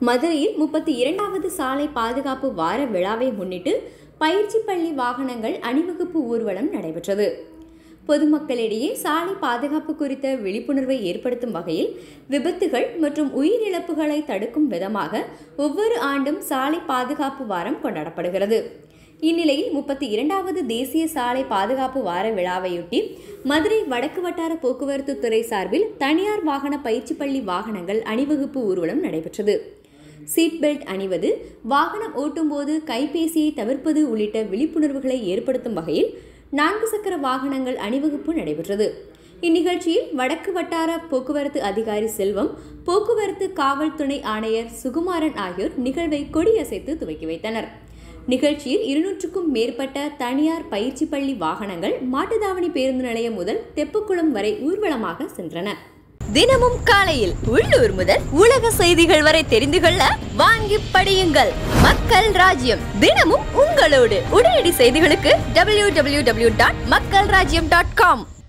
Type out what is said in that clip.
மதுரையில் முப்பத்தி இரண்டாவது சாலை பாதுகாப்பு வார விழாவை முன்னிட்டு பயிற்சி பள்ளி வாகனங்கள் அணிவகுப்பு ஊர்வலம் நடைபெற்றது பொதுமக்களிடையே சாலை பாதுகாப்பு குறித்த விழிப்புணர்வை ஏற்படுத்தும் வகையில் விபத்துகள் மற்றும் உயிரிழப்புகளை தடுக்கும் விதமாக ஒவ்வொரு ஆண்டும் சாலை பாதுகாப்பு வாரம் கொண்டாடப்படுகிறது இந்நிலையில் முப்பத்தி இரண்டாவது தேசிய சாலை பாதுகாப்பு வார விழாவையொட்டி மதுரை வடக்கு வட்டார போக்குவரத்து துறை சார்பில் தனியார் வாகன பயிற்சி பள்ளி வாகனங்கள் அணிவகுப்பு ஊர்வலம் நடைபெற்றது சீட் பெல்ட் அணிவது வாகனம் ஓட்டும்போது கைபேசியை தவிர்ப்பது உள்ளிட்ட விழிப்புணர்வுகளை ஏற்படுத்தும் வகையில் நான்கு சக்கர வாகனங்கள் அணிவகுப்பு நடைபெற்றது இந்நிகழ்ச்சியில் வடக்கு வட்டார போக்குவரத்து அதிகாரி செல்வம் போக்குவரத்து காவல் துணை ஆணையர் சுகுமாரன் ஆகியோர் நிகழ்வை கொடியசைத்து துவக்கி வைத்தனர் நிகழ்ச்சியில் இருநூற்றுக்கும் மேற்பட்ட தனியார் பயிற்சி பள்ளி வாகனங்கள் மாட்டுத்தாவணி பேருந்து நிலையம் முதல் தெப்புக்குளம் வரை ஊர்வலமாக சென்றன தினமும் காலையில் உள்ளூர் முதல் உலக செய்திகள் வரை தெரிந்து கொள்ள வாங்கி படியுங்கள் மக்கள் ராஜ்யம் தினமும் உங்களோடு உடனடி செய்திகளுக்கு டபிள்யூ டபிள்யூ டபிள்யூ டாட் மக்கள் ராஜ்யம் டாட் காம்